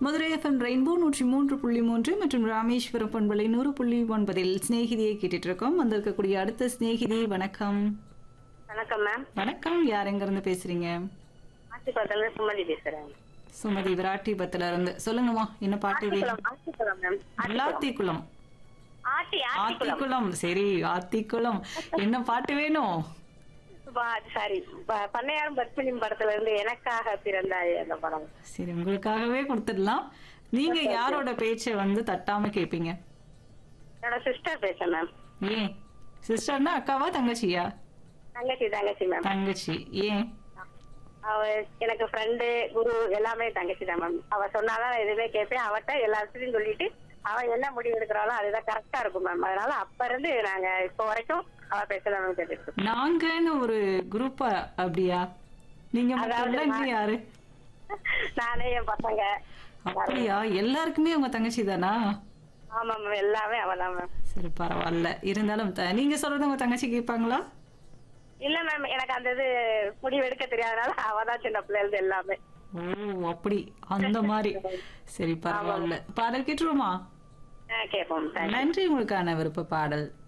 Madurai FM rainbow நூற்றி மூன்று புள்ளி மூன்று மற்றும் ராமேஸ்வரம் பண்பலை நூறு புள்ளி ஒன்பதில் சிநேகிதியை கேட்டுட்டு இருக்கோம் வந்திருக்கக்கூடிய அடுத்த சிநேகிதி வணக்கம் வணக்கம் மேம் வணக்கம் யார் எங்க இருந்து பேசுறீங்க ஆசிபத்தில் சுமதி பேசுறேன் சுமதி விராட்டிபத்துல இருந்து சொல்லுங்கம்மா என்ன பாட்டு வேணும் ஆசிக்குளம் மேம் விளாத்திக்குளம் ஆட்டி ஆட்டிக்குளம் ஆத்திக்குளம் சரி ஆத்திக்குளம் என்ன பாட்டு வேணும் சாரி பண்ணையாரும் பத்மினி படத்துல இருந்து எனக்காக பிறந்தாய் அந்த படம் சரி உங்களுக்காகவே கொடுத்துடலாம் நீங்க யாரோட பேச்சை வந்து தட்டாம கேப்பீங்க என்னோட சிஸ்டர் பேச மேம் ஏன் சிஸ்டர்னா அக்காவா தங்கச்சியா தங்கச்சி தங்கச்சி மேம் தங்கச்சி ஏன் அவ எனக்கு ஃப்ரெண்டு குரு எல்லாமே தங்கச்சி தான் மேம் அவ சொன்னாதான் நான் எதுவுமே கேட்பேன் அவட்ட எல்லாத்தையும் சொல்லிட்டு அவ என்ன முடிவு எடுக்கிறாளோ அதுதான் கரெக்டா இருக்கும் மேம் அதனால அப்ப இருந்து நாங்க இப்போ வரைக்கும் அவ பேசதான் மேம் கேட்டுட்டு இருக்கோம். நாங்கன்னு ஒரு குரூப்பா அப்படியா நீங்க மட்டும் இல்ல, இன்னும் யாரு நானே என் பசங்க அப்படியா எல்லாருக்குமே உங்க தங்கச்சி தானா ஆமா மேம் எல்லாமே அவதான் மேம் சரி பரவாயில்ல இருந்தாலும் த- நீங்க சொல்றது உங்க தங்கச்சி கேட்பாங்களா இல்ல மேம் எனக்கு அந்த இது முடிவு எடுக்க தெரியாதனால அவதான் சின்ன பிள்ளைல எல்லாமே ஓ அப்படி அந்த மாதிரி சரி பரவாயில்ல பாடல் கேட்டுருமா ஆ, கேட்போம் தேங்க்ஸ் நன்றி உங்களுக்கான விருப்ப பாடல்